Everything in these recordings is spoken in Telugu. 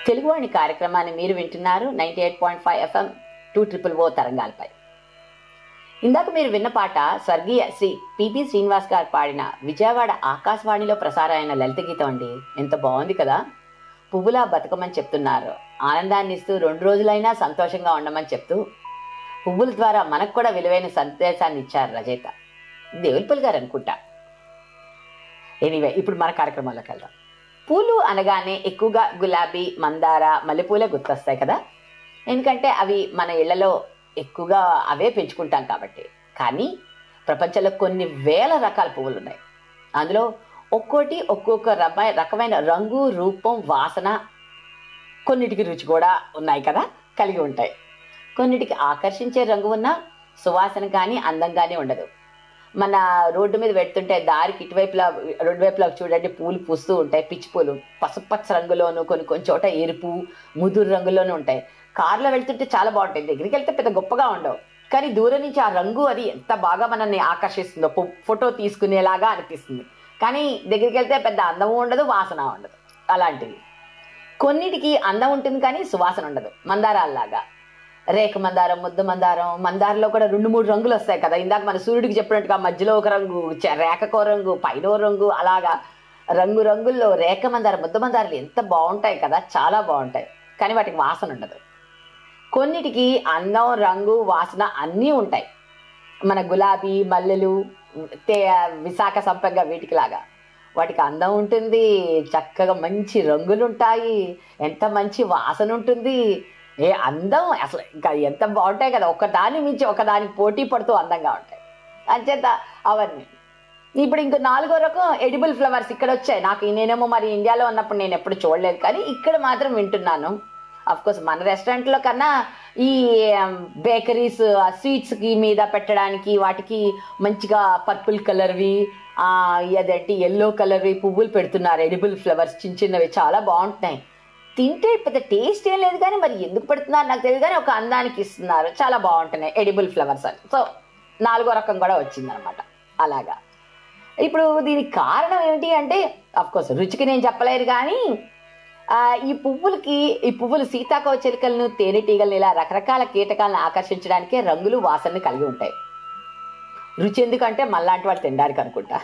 తెలుగువాణి కార్యక్రమాన్ని మీరు వింటున్నారు ninety eight point five FM two triple O తరంగాలపై ఇందాక మీరు విన్న పాట స్వర్గీయ శ్రీ పిపి శ్రీనివాస్ గారు పాడిన విజయవాడ ఆకాశవాణిలో ప్రసారమైన లలిత గీతం అండి ఎంత బాగుంది కదా పువ్వులా బతకమని చెప్తున్నారు ఆనందాన్ని ఇస్తూ రెండు రోజులైనా సంతోషంగా ఉండమని చెప్తూ పువ్వుల ద్వారా మనకు కూడా విలువైన సందేశాన్ని ఇచ్చారు రచయిత దేవుల్పల్లి గారు అనుకుంటా ఎనీవే ఇప్పుడు మన కార్యక్రమాల్లోకి వెళ్దాం పూలు అనగానే ఎక్కువగా గులాబీ మందార మల్లెపూలే గుర్తొస్తాయి కదా ఎందుకంటే అవి మన ఇళ్లలో ఎక్కువగా అవే పెంచుకుంటాం కాబట్టి కానీ ప్రపంచంలో కొన్ని వేల రకాల పువ్వులు ఉన్నాయి అందులో ఒక్కోటి ఒక్కొక్క రమ రకమైన రంగు రూపం వాసన కొన్నిటికి రుచి కూడా ఉన్నాయి కదా కలిగి ఉంటాయి కొన్నిటికి ఆకర్షించే రంగు ఉన్న సువాసన కానీ అందం కానీ ఉండదు మన రోడ్డు మీద పెడుతుంటే దారికి ఇటువైపులా రెండు వైపులా చూడండి పూలు పూస్తూ ఉంటాయి పిచ్చి పూలు పసుపచ్చ రంగులోను కొన్ని కొన్ని చోట ఎరుపు ముదురు రంగులోనూ ఉంటాయి కార్లో వెళ్తుంటే చాలా బాగుంటాయి దగ్గరికి వెళ్తే పెద్ద గొప్పగా ఉండవు కానీ దూరం నుంచి ఆ రంగు అది ఎంత బాగా మనల్ని ఆకర్షిస్తుందో ఫో- ఫోటో తీసుకునేలాగా అనిపిస్తుంది కానీ దగ్గరికి వెళ్తే పెద్ద అందము ఉండదు వాసన ఉండదు అలాంటివి కొన్నిటికి అందం ఉంటుంది కానీ సువాసన ఉండదు మందారాల్లాగా రేఖ మందారం ముద్ద మందారం మందారంలో కూడా రెండు మూడు రంగులు వస్తాయి కదా ఇందాక మన సూర్యుడికి చెప్పినట్టుగా మధ్యలో ఒక రంగు చ- రేఖకో రంగు పైన ఓ రంగు అలాగా రంగు రంగుల్లో రేఖ మందారం ముద్ద మందారాలు ఎంత బాగుంటాయి కదా చాలా బాగుంటాయి కానీ వాటికి వాసన ఉండదు కొన్నిటికి అందం రంగు వాసన అన్నీ ఉంటాయి మన గులాబీ మల్లెలు తే విశాఖ సంపంగా వీటికి లాగా వాటికి అందం ఉంటుంది చక్కగా మంచి రంగులు ఉంటాయి ఎంత మంచి వాసన ఉంటుంది ఏ అందం అసలు ఇంకా ఎంత బాగుంటాయి కదా ఒకదాని మించి ఒకదానికి పోటీ పడుతూ అందంగా ఉంటాయి అంచేత అవన్నీ ఇప్పుడు ఇంకో నాలుగో రకం ఎడిబుల్ ఫ్లవర్స్ ఇక్కడ వచ్చాయి నాకు నేనేమో మరి ఇండియాలో ఉన్నప్పుడు నేను ఎప్పుడు చూడలేదు కానీ ఇక్కడ మాత్రం వింటున్నాను అఫ్ కోర్స్ మన రెస్టారెంట్లో కన్నా ఈ బేకరీస్ స్వీట్స్కి మీద పెట్టడానికి వాటికి మంచిగా పర్పుల్ కలర్వి అదేంటి ఎల్లో కలర్వి పువ్వులు పెడుతున్నారు ఎడిబుల్ ఫ్లవర్స్ చిన్న చిన్నవి చాలా బాగుంటున్నాయి తింటే పెద్ద టేస్ట్ ఏం లేదు కానీ మరి ఎందుకు పెడుతున్నారు నాకు తెలియదు కానీ ఒక అందానికి ఇస్తున్నారు చాలా బాగుంటున్నాయి ఎడిబుల్ ఫ్లవర్స్ అని సో నాలుగో రకం కూడా వచ్చిందనమాట అలాగా ఇప్పుడు దీనికి కారణం ఏమిటి అంటే కోర్స్ రుచికి నేను చెప్పలేరు కానీ ఆ, ఈ పువ్వులకి ఈ పువ్వులు సీతాకోవ చిలుకలను తేనెటీగలను ఇలా రకరకాల కీటకాలను ఆకర్షించడానికే రంగులు వాసనని కలిగి ఉంటాయి రుచి ఎందుకంటే మళ్ళాంటి వాళ్ళు తినడానికి అనుకుంటా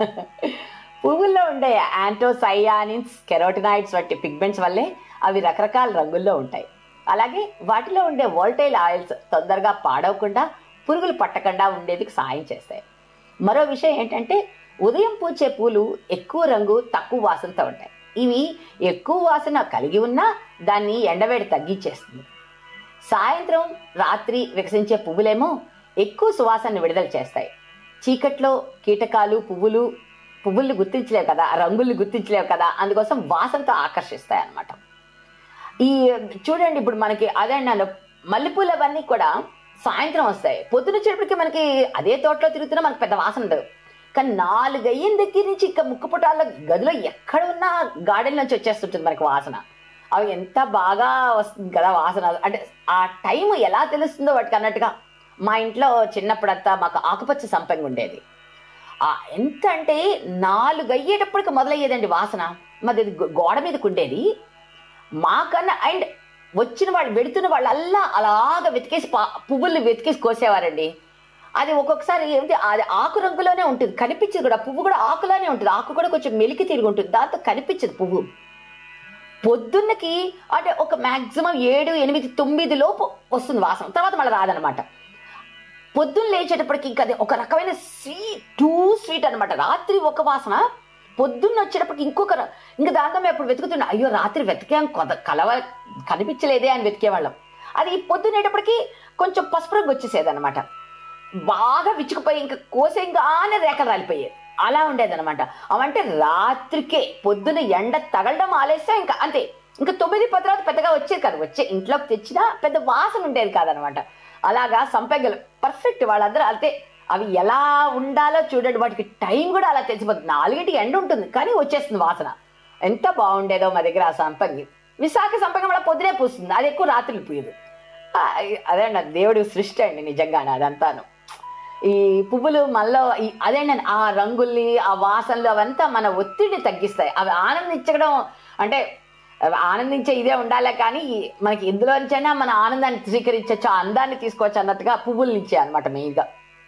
పువ్వుల్లో ఉండే యాంటోసైయానిన్స్ కెరోటినాయిడ్స్ వంటి పిగ్మెంట్స్ వల్లే అవి రకరకాల రంగుల్లో ఉంటాయి అలాగే వాటిలో ఉండే వోల్టైల్ ఆయిల్స్ తొందరగా పాడవకుండా పురుగులు పట్టకుండా ఉండేందుకు సాయం చేస్తాయి మరో విషయం ఏంటంటే ఉదయం పూచే పూలు ఎక్కువ రంగు తక్కువ వాసనతో ఉంటాయి ఇవి ఎక్కువ వాసన కలిగి ఉన్నా దాన్ని ఎండవేడి తగ్గించేస్తుంది సాయంత్రం రాత్రి వికసించే పువ్వులేమో ఎక్కువ సువాసనను విడుదల చేస్తాయి చీకట్లో కీటకాలు పువ్వులు పువ్వుల్ని గుర్తించలేవు కదా రంగుల్ని గుర్తించలేవు కదా అందుకోసం వాసనతో ఆకర్షిస్తాయి అన్నమాట ఈ చూడండి ఇప్పుడు మనకి అదే అన్నాను మల్లెపూలు అవన్నీ కూడా సాయంత్రం వస్తాయి పొద్దున వచ్చేటప్పటికి మనకి అదే తోటలో తిరుగుతున్నా మనకి పెద్ద వాసన ఉండదు కానీ నాలుగు అయ్యిన దగ్గర నుంచి ఇంకా ముక్కు పుటాల గదిలో ఎక్కడ ఉన్నా గార్డెన్ నుంచి వచ్చేస్తుంటుంది మనకి వాసన అవి ఎంత బాగా వస్తుంది కదా వాసన అంటే ఆ టైం ఎలా తెలుస్తుందో వాటికి అన్నట్టుగా మా ఇంట్లో చిన్నప్పుడంతా మాకు ఆకుపచ్చ సంపంగి ఉండేది ఆ ఎంత అంటే నాలుగు అయ్యేటప్పటికి మొదలయ్యేదండి వాసన మాది గో- గోడ మీదకి ఉండేది మాకన్నా అండ్ వచ్చిన వాళ్ళు వెడుతున్న వాళ్ళల్లా అలాగ వెతికేసి పా- పువ్వుల్ని వెతికేసి కోసేవారండి అది ఒక్కొక్కసారి ఏంటి అది ఆకు రంగులోనే ఉంటుంది కనిపించదు కూడా పువ్వు కూడా ఆకులోనే ఉంటుంది ఆకు కూడా కొంచెం మెలికి తిరిగి ఉంటుంది దాంతో కనిపించదు పువ్వు పొద్దున్నకి అంటే ఒక మాక్సిమం ఏడు ఎనిమిది తొమ్మిది లోపు వస్తుంది వాసన తర్వాత మళ్ళీ రాదనమాట పొద్దున్న లేచేటప్పటికి ఇంకా అది ఒక రకమైన స్వీట్ టూ స్వీట్ అనమాట రాత్రి ఒక వాసన పొద్దున్న వచ్చేటప్పటికి ఇంకొక ర- ఇంకా దాంతో మేము ఎప్పుడు వెతుకుతున్నా అయ్యో రాత్రి వెతికాం కొద కలవ కనిపించలేదే అని వెతికేవాళ్ళం అది పొద్దునేటప్పటికి కొంచెం పసుపు రంగు వచ్చేసేది అనమాట బాగా విచ్చుకుపోయి ఇంకా కోసేంగానే రేఖలు రాలిపోయేది అలా ఉండేదన్నమాట అవంటే రాత్రికే పొద్దున ఎండ తగలడం ఆలేస్తే ఇంకా అంతే ఇంకా తొమ్మిది పది తర్వాత పెద్దగా వచ్చేది కాదు వచ్చే ఇంట్లోకి తెచ్చినా పెద్ద వాసన ఉండేది కాదనమాట అలాగా సంపెంగలు పర్ఫెక్ట్ వాళ్ళందరూ అంతే అవి ఎలా ఉండాలో చూడండి వాటికి టైం కూడా అలా తెలిసిపోతుంది నాలుగింటికి ఎండ ఉంటుంది కానీ వచ్చేస్తుంది వాసన ఎంత బాగుండేదో మా దగ్గర ఆ సంపంగి విశాఖ సంపంగి మళ్ళీ పొద్దునే పూస్తుంది అది ఎక్కువ రాత్రులు పూయదు ఆ, అదే అండి దేవుడి సృష్టి అండి నిజంగానే అదంతాను ఈ పువ్వులు మనలో ఈ అదేంటండి ఆ రంగుల్ని ఆ వాసనలు అవంతా మన ఒత్తిడిని తగ్గిస్తాయి అవి ఆనందించడం అంటే ఆనందించే ఇదే ఉండాలి కానీ మనకి ఇందులో నుంచైనా మన ఆనందాన్ని స్వీకరించవచ్చు ఆ అందాన్ని తీసుకోవచ్చు అన్నట్టుగా పువ్వుల నుంచే అనమాట మెయిన్గా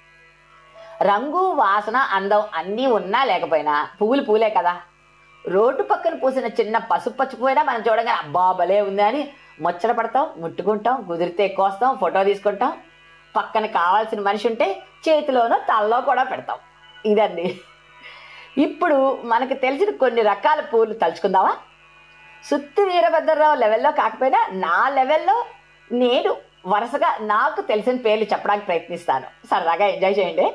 రంగు వాసన అందం అన్నీ ఉన్నా లేకపోయినా పువ్వులు పూలే కదా రోడ్డు పక్కన పూసిన చిన్న పసుపు పచ్చిపోయినా మనం చూడగానే అబ్బా భలే ఉంది అని ముచ్చట పడతాం ముట్టుకుంటాం కుదిరితే కోస్తాం ఫోటో తీసుకుంటాం పక్కన కావాల్సిన మనిషి ఉంటే చేతిలోనో తలలో కూడా పెడతాం ఇదండి ఇప్పుడు మనకు తెలిసిన కొన్ని రకాల పూలు తలుచుకుందామా సుత్తి వీరభద్రరావు లెవెల్లో కాకపోయినా నా లెవెల్లో నేను వరుసగా నాకు తెలిసిన పేర్లు చెప్పడానికి ప్రయత్నిస్తాను సరదాగా ఎంజాయ్ చేయండి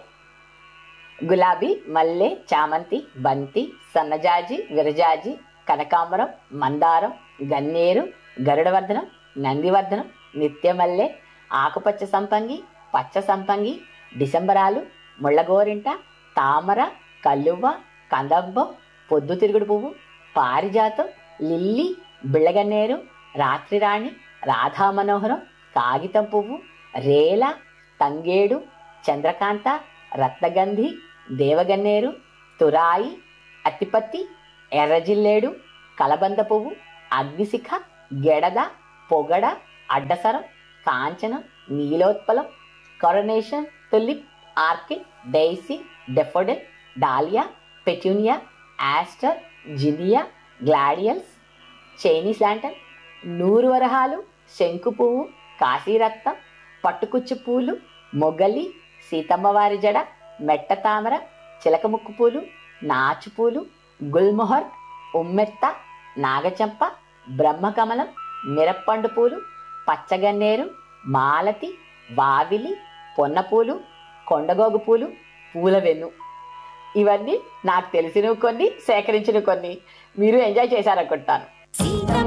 గులాబీ మల్లె చామంతి బంతి సన్నజాజి విరజాజి కనకాంబరం మందారం గన్నేరు గరుడవర్ధనం నందివర్ధనం నిత్యమల్లె ఆకుపచ్చ సంపంగి పచ్చ సంపంగి డిసెంబరాలు ముళ్ళగోరింట తామర కల్లువ్వ కందంబం పొద్దుతిరుగుడు పువ్వు పారిజాతం లిల్లీ బిళ్ళగన్నేరు రాత్రిరాణి రాధా మనోహరం కాగితం పువ్వు రేల తంగేడు చంద్రకాంత రత్నగంధి దేవగన్నేరు తురాయి అత్తిపత్తి ఎర్రజిల్లేడు కలబంద పువ్వు అగ్నిశిఖ గెడద పొగడ అడ్డసరం కాంచనం నీలోత్పలం coronation tulip orchid daisy daffodil dahlia petunia aster zinnia gladiolus Chinese lantern నూరు వరహాలు శంకు పువ్వు కాశీరక్తం పట్టుకుచ్చు పూలు మొగలి సీతమ్మవారి జడ మెట్ట తామర చిలకముక్కు పూలు నాచు పూలు గుల్మొహర్ ఉమ్మెత్త నాగచంప బ్రహ్మకమలం మిరప్పండు పూలు పచ్చగన్నేరు మాలతి వావిలి పొన్నపూలు కొండగోగు పూలు పూలవెన్ను ఇవన్నీ నాకు తెలిసినవి కొన్ని సేకరించిన కొన్ని మీరు ఎంజాయ్ చేశారనుకుంటాను సీతమ్మ